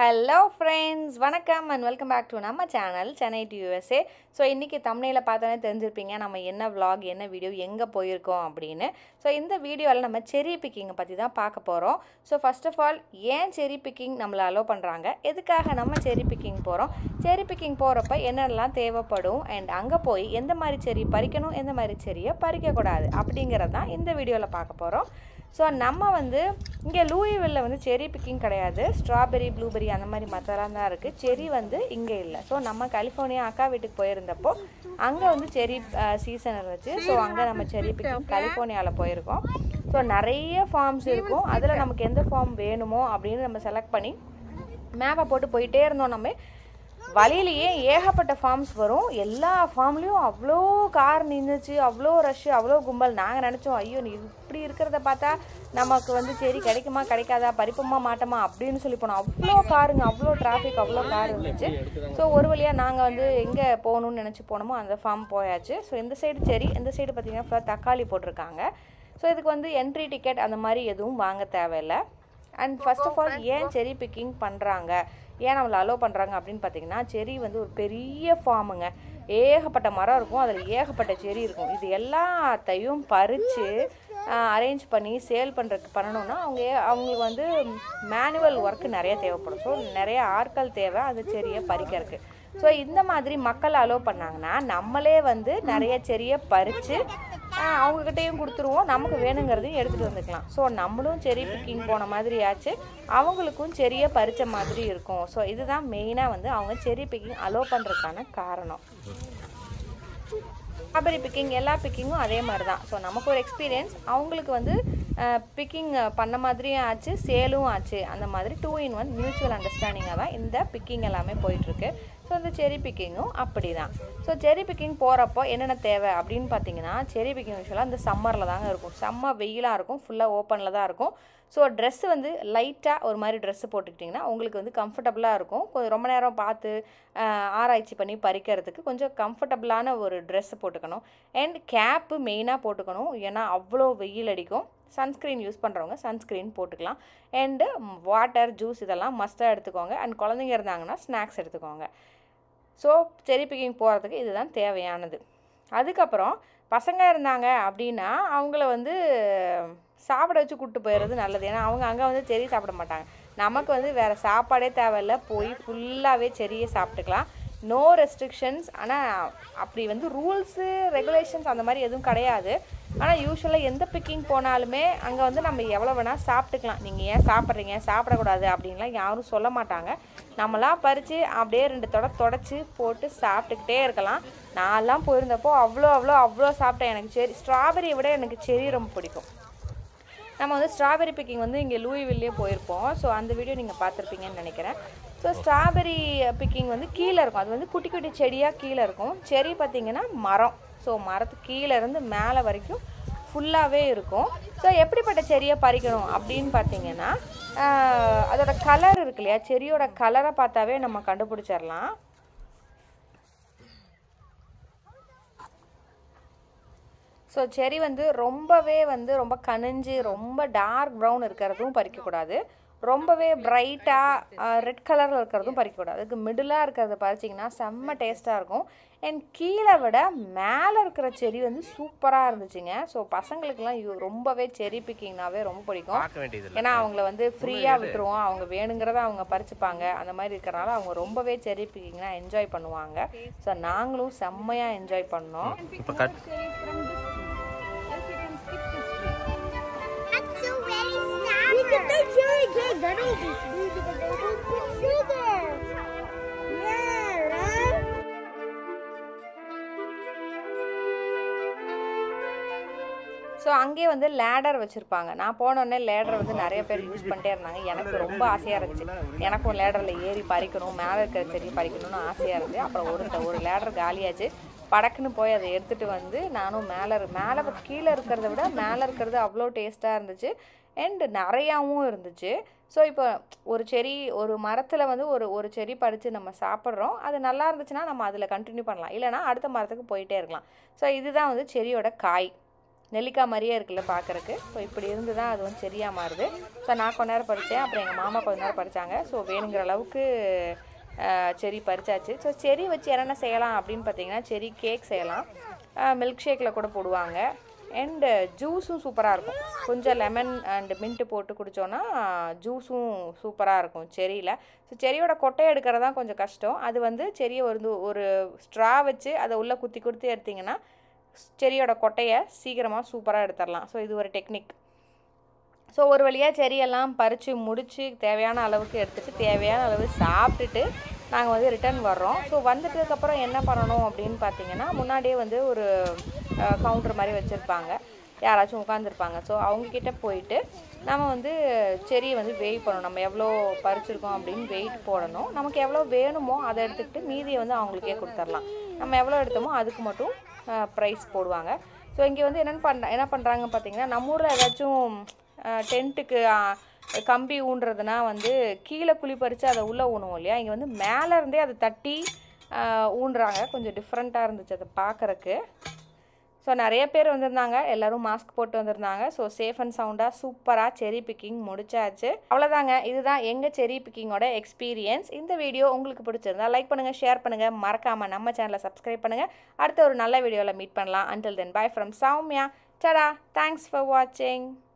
Hello friends வணக்கம் and welcome back to நம்ம channel Chennai to USA so இன்றைக்கி தமிழில் பார்த்தோன்னே தெரிஞ்சிருப்பீங்க நம்ம என்ன vlog என்ன வீடியோ எங்கே போயிருக்கோம் அப்படின்னு ஸோ இந்த வீடியோவில் நம்ம செரி பிக்கிங்கை பற்றி தான் பார்க்க போகிறோம் ஸோ ஃபர்ஸ்ட் ஆஃப் ஆல் ஏன் செரி பிக்கிங் நம்மளை அலோவ் பண்ணுறாங்க எதுக்காக நம்ம செரி பிக்கிங் போகிறோம் செரி பிக்கிங் போகிறப்ப என்னெல்லாம் தேவைப்படும் அண்ட் அங்கே போய் எந்த மாதிரி செரி பறிக்கணும் எந்த மாதிரி செரியை பறிக்கக்கூடாது அப்படிங்கிறது தான் இந்த வீடியோவில் பார்க்க போகிறோம் ஸோ நம்ம வந்து இங்கே லூயிவில்ல வந்து செரி பிக்கிங் கிடையாது ஸ்ட்ராபெரி ப்ளூபெரி அந்த மாதிரி மற்றெல்லாம் தான் இருக்குது செரி வந்து இங்கே இல்லை ஸோ நம்ம கலிஃபோர்னியா அக்கா வீட்டுக்கு போயிருந்தப்போ அங்கே வந்து செரி சீசன் இருந்துச்சு ஸோ அங்கே நம்ம செரி பிக்கிங் கலிஃபோர்னியாவில் போயிருக்கோம் ஸோ நிறைய ஃபார்ம்ஸ் இருக்கும் அதில் நமக்கு எந்த ஃபார்ம் வேணுமோ அப்படின்னு நம்ம செலக்ட் பண்ணி மேப்பை போட்டு போயிட்டே இருந்தோம் நம்ம வழியிலேயே ஏகப்பட்ட ஃபார்ம்ஸ் வரும் எல்லா ஃபார்ம்லேயும் அவ்வளோ கார் நின்றுச்சு அவ்வளோ ரஷ்ஷு அவ்வளோ கும்பல் நாங்கள் நினச்சோம் ஐயோ நீ இப்படி இருக்கிறத பார்த்தா நமக்கு வந்து சரி கிடைக்குமா கிடைக்காதா பறிப்போமா மாட்டோமா அப்படின்னு சொல்லி போனோம் அவ்வளோ காருங்க அவ்வளோ டிராஃபிக் அவ்வளோ கார் இருந்துச்சு ஸோ ஒரு வழியாக நாங்கள் வந்து எங்கே போகணும்னு நினச்சி போனோமோ அந்த ஃபார்ம் போயாச்சு ஸோ இந்த சைடு சரி இந்த சைடு பார்த்தீங்கன்னா ஃபுல்லாக தக்காளி போட்டிருக்காங்க ஸோ இதுக்கு வந்து என்ட்ரி டிக்கெட் அந்த மாதிரி எதுவும் வாங்க தேவையில்லை அண்ட் ஃபர்ஸ்ட் ஆஃப் ஆல் ஏன் செரி பிக்கிங் பண்ணுறாங்க ஏன் நம்மளை அலோவ் பண்ணுறாங்க அப்படின்னு பார்த்தீங்கன்னா செரி வந்து ஒரு பெரிய ஃபார்முங்க ஏகப்பட்ட மரம் இருக்கும் அதில் ஏகப்பட்ட செரி இருக்கும் இது எல்லாத்தையும் பறித்து அரேஞ்ச் பண்ணி சேல் பண்ணுறதுக்கு பண்ணணும்னா அவங்க அவங்களுக்கு வந்து மேனுவல் ஒர்க் நிறைய தேவைப்படும் ஸோ நிறைய ஆட்கள் தேவை அந்த செடியை பறிக்கிறதுக்கு ஸோ இந்த மாதிரி மக்கள் அலோவ் பண்ணாங்கன்னா நம்மளே வந்து நிறைய செடியை பறித்து அவங்கக்கிட்டேயும் கொடுத்துருவோம் நமக்கு வேணுங்கிறதையும் எடுத்துகிட்டு வந்துக்கலாம் ஸோ நம்மளும் செரி பிக்கிங் போன மாதிரி ஆச்சு அவங்களுக்கும் செரியை பறித்த மாதிரி இருக்கும் ஸோ இதுதான் மெயினாக வந்து அவங்க செரி பிக்கிங் அலோவ் பண்ணுறதுக்கான காரணம் ஸ்ட்ராபெரி பிக்கிங் எல்லா பிக்கிங்கும் அதே மாதிரி தான் ஸோ நமக்கு ஒரு எக்ஸ்பீரியன்ஸ் அவங்களுக்கு வந்து பிக்கிங் பண்ண மாதிரியும் ஆச்சு சேலும் ஆச்சு அந்த மாதிரி டூ இன் ஒன் மியூச்சுவல் அண்டர்ஸ்டாண்டிங்காக தான் இந்த பிக்கிங் எல்லாமே போயிட்டுருக்கு ஸோ இந்த செரி பிக்கிங்கும் அப்படி தான் ஸோ செரி பிக்கிங் போகிறப்போ என்னென்ன தேவை அப்படின்னு பார்த்தீங்கன்னா செரி பிக்கிங் யூஸ்வலாக இந்த சம்மரில் தாங்க இருக்கும் செம்ம வெயிலாக இருக்கும் ஃபுல்லாக ஓப்பனில் தான் இருக்கும் ஸோ ட்ரெஸ்ஸு வந்து லைட்டாக ஒரு மாதிரி ட்ரெஸ்ஸு போட்டுக்கிட்டிங்கன்னா உங்களுக்கு வந்து கம்ஃபர்டபுளாக இருக்கும் கொஞ்சம் ரொம்ப நேரம் பார்த்து ஆராய்ச்சி பண்ணி பறிக்கிறதுக்கு கொஞ்சம் கம்ஃபர்டபுளான ஒரு ட்ரெஸ்ஸு போட்டுக்கணும் அண்ட் கேப்பு மெயினாக போட்டுக்கணும் ஏன்னா அவ்வளோ வெயில் அடிக்கும் சன்ஸ்க்ரீன் யூஸ் பண்ணுறவங்க சன்ஸ்க்ரீன் போட்டுக்கலாம் அண்டு வாட்டர் ஜூஸ் இதெல்லாம் மஸ்ட்டாக எடுத்துக்கோங்க அண்ட் குழந்தைங்க இருந்தாங்கன்னா ஸ்நாக்ஸ் எடுத்துக்கோங்க ஸோ செரி பிக்கிங் போகிறதுக்கு இதுதான் தேவையானது அதுக்கப்புறம் பசங்க இருந்தாங்க அப்படின்னா அவங்கள வந்து சாப்பிட வச்சு கூப்பிட்டு போயிடுறது நல்லது ஏன்னா அவங்க அங்கே வந்து செரி சாப்பிட மாட்டாங்க நமக்கு வந்து வேறு சாப்பாடே தேவையில்ல போய் ஃபுல்லாகவே செரியை சாப்பிட்டுக்கலாம் நோ ரெஸ்ட்ரிக்ஷன்ஸ் ஆனால் அப்படி வந்து ரூல்ஸு ரெகுலேஷன்ஸ் அந்த மாதிரி எதுவும் கிடையாது ஆனால் யூஸ்வலாக எந்த பிக்கிங் போனாலுமே அங்கே வந்து நம்ம எவ்வளோ வேணால் சாப்பிட்டுக்கலாம் நீங்கள் ஏன் சாப்பிட்றீங்க சாப்பிடக்கூடாது அப்படின்லாம் யாரும் சொல்ல மாட்டாங்க நம்மளாம் பறித்து அப்படியே ரெண்டு தொட தொடச்சி போட்டு சாப்பிட்டுக்கிட்டே இருக்கலாம் நான்லாம் போயிருந்தப்போ அவ்வளோ அவ்வளோ அவ்வளோ சாப்பிட்டேன் எனக்கு செரி ஸ்ட்ராபெரியை விட எனக்கு செரி ரொம்ப பிடிக்கும் நம்ம வந்து ஸ்ட்ராபெரி பிக்கிங் வந்து இங்கே லூயிவில்லே போயிருப்போம் ஸோ அந்த வீடியோ நீங்கள் பார்த்துருப்பீங்கன்னு நினைக்கிறேன் ஸோ ஸ்ட்ராபெரி பிக்கிங் வந்து கீழே இருக்கும் அது வந்து குட்டி குட்டி செடியாக கீழே இருக்கும் செடி பார்த்திங்கன்னா மரம் ஸோ மரத்துக்கு கீழே இருந்து மேலே வரைக்கும் ஃபுல்லாகவே இருக்கும் ஸோ எப்படிப்பட்ட செடியை பறிக்கணும் அப்படின்னு பார்த்தீங்கன்னா அதோட கலர் இருக்கு இல்லையா செடியோட கலரை பார்த்தாவே நம்ம கண்டுபிடிச்சிடலாம் ஸோ செரி வந்து ரொம்பவே வந்து ரொம்ப கனிஞ்சு ரொம்ப டார்க் ப்ரௌன் இருக்கிறதும் பறிக்கக்கூடாது ரொம்பவே பிரைட்டாக ரெட் கலரில் இருக்கிறதும் பறிக்கக்கூடாது அதுக்கு மிடிலாக இருக்கிறத பறிச்சிங்கன்னா செம்ம டேஸ்ட்டாக இருக்கும் அண்ட் கீழே விட மேலே இருக்கிற செடி வந்து சூப்பராக இருந்துச்சுங்க ஸோ பசங்களுக்குலாம் யூ ரொம்பவே செரி பிக்கிங்னாவே ரொம்ப பிடிக்கும் ஏன்னா அவங்கள வந்து ஃப்ரீயாக விட்டுருவோம் அவங்க வேணுங்கிறத அவங்க பறிச்சுப்பாங்க அந்த மாதிரி இருக்கிறனால அவங்க ரொம்பவே செரி பிக்கிங்னா என்ஜாய் பண்ணுவாங்க ஸோ நாங்களும் செம்மையாக என்ஜாய் பண்ணோம் We can make cherry cake. That will be sweet because they will put sugar. Yeah, right? So அங்கேயே வந்து லேடர் வச்சுருப்பாங்க நான் போனோடனே லேடர் வந்து நிறைய பேர் யூஸ் பண்ணிட்டே இருந்தாங்க எனக்கு ரொம்ப ஆசையாக இருந்துச்சு எனக்கும் லேடரில் ஏறி பறிக்கணும் மேலே இருக்கிற செடி பறிக்கணும்னு ஆசையாக இருந்துச்சு அப்புறம் ஒரு ஒரு லேடர் காலியாச்சு படக்குன்னு போய் அதை எடுத்துகிட்டு வந்து நானும் மேலே மேலே கீழே இருக்கிறத விட மேலே இருக்கிறது அவ்வளோ டேஸ்ட்டாக இருந்துச்சு அண்ட் நிறையாவும் இருந்துச்சு ஸோ இப்போ ஒரு செடி ஒரு மரத்தில் வந்து ஒரு ஒரு செடி பறித்து நம்ம சாப்பிட்றோம் அது நல்லா இருந்துச்சுன்னா நம்ம அதில் கண்டினியூ பண்ணலாம் இல்லைனா அடுத்த மரத்துக்கு போயிட்டே இருக்கலாம் ஸோ இதுதான் வந்து செடியோட காய் நெல்லிக்காய் மாதிரியே இருக்குல்ல பார்க்குறக்கு ஸோ இப்படி இருந்து தான் அது வந்து செரியாக மாறுது ஸோ நான் கொஞ்ச நேரம் பறித்தேன் அப்புறம் எங்கள் மாமா கொஞ்ச நேரம் பறித்தாங்க ஸோ வேணுங்கிற அளவுக்கு செரி பறிச்சாச்சு ஸோ செரி வச்சு என்னென்ன செய்யலாம் அப்படின்னு பார்த்தீங்கன்னா செரி கேக் செய்யலாம் மில்க் ஷேக்கில் கூட போடுவாங்க அண்டு ஜூஸும் சூப்பராக இருக்கும் கொஞ்சம் லெமன் அண்ட் மின்ட்டு போட்டு குடித்தோன்னா ஜூஸும் சூப்பராக இருக்கும் செரியில் ஸோ செரியோட கொட்டையை எடுக்கிறது தான் கொஞ்சம் கஷ்டம் அது வந்து செரியை வந்து ஒரு ஸ்ட்ரா வச்சு அதை உள்ளே குத்தி குத்தி எடுத்திங்கன்னா செரியோட கொட்டையை சீக்கிரமாக சூப்பராக எடுத்துடலாம் ஸோ இது ஒரு டெக்னிக் ஸோ ஒரு வழியாக செரியெல்லாம் பறித்து முடித்து தேவையான அளவுக்கு எடுத்துகிட்டு தேவையான அளவு சாப்பிட்டுட்டு நாங்கள் வந்து ரிட்டர்ன் வர்றோம் ஸோ வந்துட்டதுக்கப்புறம் என்ன பண்ணணும் அப்படின்னு பார்த்தீங்கன்னா முன்னாடியே வந்து ஒரு கவுண்டர் மாதிரி வச்சுருப்பாங்க யாராச்சும் உட்காந்துருப்பாங்க ஸோ அவங்கக்கிட்ட போயிட்டு நம்ம வந்து செரியை வந்து வெயிட் பண்ணணும் நம்ம எவ்வளோ பறிச்சிருக்கோம் அப்படின்னு வெயிட் போடணும் நமக்கு எவ்வளோ வேணுமோ அதை எடுத்துக்கிட்டு மீதியை வந்து அவங்களுக்கே கொடுத்துர்லாம் நம்ம எவ்வளோ எடுத்தோமோ அதுக்கு மட்டும் ப்ரைஸ் போடுவாங்க ஸோ இங்கே வந்து என்னென்னு பண்ண என்ன பண்ணுறாங்க பார்த்தீங்கன்னா நம்ம ஊரில் ஏதாச்சும் டென்ட்டுக்கு கம்பி ஊன்றதுனா வந்து கீழே குழி பறித்து அதை உள்ளே ஊணுவோம் இல்லையா இங்கே வந்து மேலே இருந்தே அதை தட்டி ஊன்றாங்க கொஞ்சம் டிஃப்ரெண்ட்டாக இருந்துச்சு அதை பார்க்குறக்கு ஸோ நிறைய பேர் வந்திருந்தாங்க எல்லோரும் மாஸ்க் போட்டு வந்திருந்தாங்க ஸோ சேஃப் அண்ட் சவுண்டாக சூப்பராக செரி பிக்கிங் முடிச்சாச்சு அவ்வளோதாங்க இதுதான் எங்கள் செரி பிக்கிங்கோட எக்ஸ்பீரியன்ஸ் இந்த வீடியோ உங்களுக்கு பிடிச்சிருந்தா லைக் பண்ணுங்கள் ஷேர் பண்ணுங்கள் மறக்காமல் நம்ம சேனலை சப்ஸ்கிரைப் பண்ணுங்கள் அடுத்த ஒரு நல்ல வீடியோவில் மீட் பண்ணலாம் until then bye from Soumya Sada thanks for வாட்சிங்